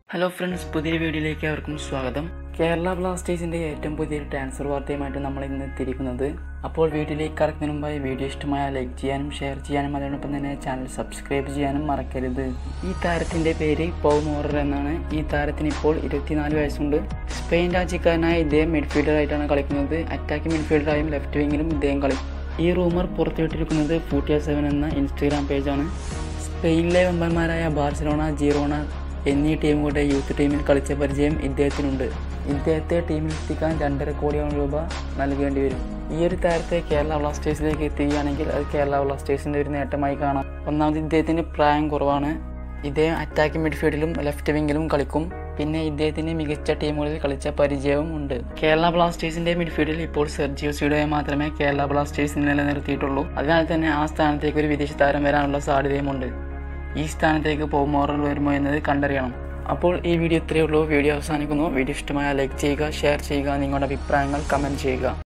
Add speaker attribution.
Speaker 1: hello friends പുതിയ വീഡിയോയിലേക്ക് അവർക്കും സ്വാഗതം കേരള ബ്ലാസ്റ്റേഴ്സിൻ്റെ ഏറ്റവും പുതിയൊരു ട്രാൻസ്ഫർ വാർത്തയുമായിട്ട് നമ്മൾ ഇന്ന് എത്തിയിരിക്കുന്നത് അപ്പോൾ വീഡിയോയിലേക്ക് കടക്കുന്നതിന് മുമ്പായി വീഡിയോ ഇഷ്ടമായ ലൈക്ക് ചെയ്യാനും ഷെയർ ചെയ്യാനും അതോടൊപ്പം തന്നെ ചാനൽ സബ്സ്ക്രൈബ് ചെയ്യാനും മറക്കരുത് ഈ താരത്തിൻ്റെ പേര് പൗ മോറർ എന്നാണ് ഈ താരത്തിന് ഇപ്പോൾ ഇരുപത്തിനാല് വയസ്സുണ്ട് സ്പെയിൻ രാജ്യക്കാരനായ ഇദ്ദേഹം മിഡ്ഫീൽഡറായിട്ടാണ് കളിക്കുന്നത് അറ്റാക്കിംഗ് മിഡ്ഫീൽഡറായും ലെഫ്റ്റ് വിങ്ങിലും ഇദ്ദേഹം കളിക്കും ഈ റൂമർ പുറത്തുവിട്ടിരിക്കുന്നത് ഫൂട്ടിയ സെവൻ എന്ന ഇൻസ്റ്റഗ്രാം പേജാണ് സ്പെയിനിലെ വമ്പന്മാരായ ബാർസലോണ ജീറോണ എന്നീ ടീമുകളുടെ യൂത്ത് ടീമിൽ കളിച്ച പരിചയം ഇദ്ദേഹത്തിനുണ്ട് ഇദ്ദേഹത്തെ ടീമിൽ എത്തിക്കാൻ രണ്ടര കോടിയോളം രൂപ നൽകേണ്ടി വരും ഈ ഒരു താരത്തെ കേരള ബ്ലാസ്റ്റേഴ്സിലേക്ക് എത്തുകയാണെങ്കിൽ അത് കേരള ബ്ലാസ്റ്റേഴ്സിൻ്റെ ഒരു നേട്ടമായി കാണാം ഒന്നാമത് ഇദ്ദേഹത്തിന് പ്രായം കുറവാണ് ഇദ്ദേഹം അറ്റാക്കിംഗ് മിഡ്ഫീൽഡിലും ലെഫ്റ്റ് വിങ്ങിലും കളിക്കും പിന്നെ ഇദ്ദേഹത്തിന് മികച്ച ടീമുകളിൽ കളിച്ച പരിചയവും ഉണ്ട് കേരള ബ്ലാസ്റ്റേഴ്സിന്റെ മിഡ്ഫീൽഡിൽ ഇപ്പോൾ സെർജിയോ സിഡോയെ മാത്രമേ കേരള ബ്ലാസ്റ്റേഴ്സ് നിലനിർത്തിയിട്ടുള്ളൂ അതിനാൽ തന്നെ ആ സ്ഥാനത്തേക്ക് ഒരു വിദേശ താരം വരാനുള്ള സാധ്യതയുമുണ്ട് ഈ സ്ഥാനത്തേക്ക് പോമോറൽ വരുമോ എന്നത് കണ്ടറിയണം അപ്പോൾ ഈ വീഡിയോ ഇത്രയേ ഉള്ളൂ വീഡിയോ അവസാനിക്കുന്നു വീഡിയോ ഇഷ്ടമായ ലൈക്ക് ചെയ്യുക ഷെയർ ചെയ്യുക നിങ്ങളുടെ അഭിപ്രായങ്ങൾ കമൻറ്റ് ചെയ്യുക